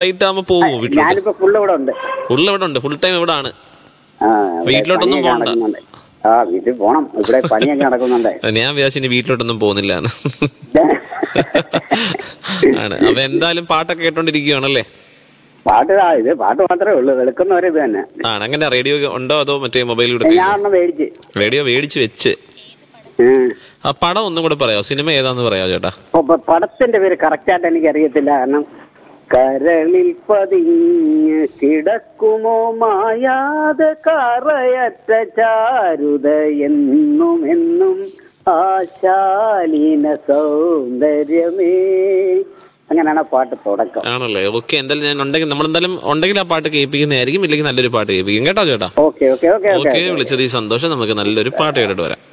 Light ആകുമ്പോ പോവോ വീട്ടിലോട്ട് ഞാനിപ്പോ ഫുള്ള് ഇവിടെ ഉണ്ട് ഫുൾ ഇവിടെ ഉണ്ട് ഫുൾ ടൈം ഇവിടെ ആണ് ആ, ഇവിടെ വീട്ടിലോട്ടൊന്നും പണിയൊക്കെ പോണ്ട. നടക്കുന്നുണ്ട്. ആ വീട്ടിൽ പോണം ഇവിടെ പണിയൊക്കെ നടക്കുന്നുണ്ട് ഞാൻ വിചാരിച്ചു ഇനി വീട്ടിലോട്ടൊന്നും പോകുന്നില്ല എന്ന് ആണ് അപ്പൊ എന്തായാലും പാട്ടൊക്കെ കേട്ടോണ്ടിരിക്കുകയാണല്ലേ പാട്ട് ആ, ഇത് പാട്ട് മാത്രമേ ഉള്ളൂ വെളുക്കുന്നവരെ ഇത് തന്നെ ആണ് അങ്ങനെ റേഡിയോ ഉണ്ടോ അതോ മറ്റേ മൊബൈലിലൂടെ ഞാൻ ഒരെണ്ണം മേടിച്ച് റേഡിയോ മേടിച്ച് വെച്ച് ഉം. ആ പടം ഒന്നും കൂടെ പറയാമോ സിനിമ ഏതാന്ന് പറയാമോ ചേട്ടാ അപ്പൊ പ- പടത്തിന്റെ പേര് കറക്റ്റ് ആയിട്ട് എനിക്ക് അറിയത്തില്ല കാരണം കരളിൽ പതിഞ്ഞ് കിടക്കുമോ മായാതെ കറയറ്റ ചാരുത എന്നും എന്നും ആശാലീന സൗന്ദര്യമേ അങ്ങനെയാണ് ആ പാട്ട് തുടക്കം ആണല്ലേ ഓക്കെ എന്തായാലും ഞാൻ ഉണ്ടെങ്കിൽ നമ്മളെന്തായാലും ഉണ്ടെങ്കിൽ ആ പാട്ട് കേൾപ്പിക്കുന്നതായിരിക്കും ഇല്ലെങ്കിൽ നല്ലൊരു പാട്ട് കേൾപ്പിക്കും കേട്ടോ ചേട്ടാ okay okay okay okay okay വിളിച്ചത് ഈ സന്തോഷം നമുക്ക് നല്ലൊരു പാട്ട് കേട്ടിട്ട് വരാം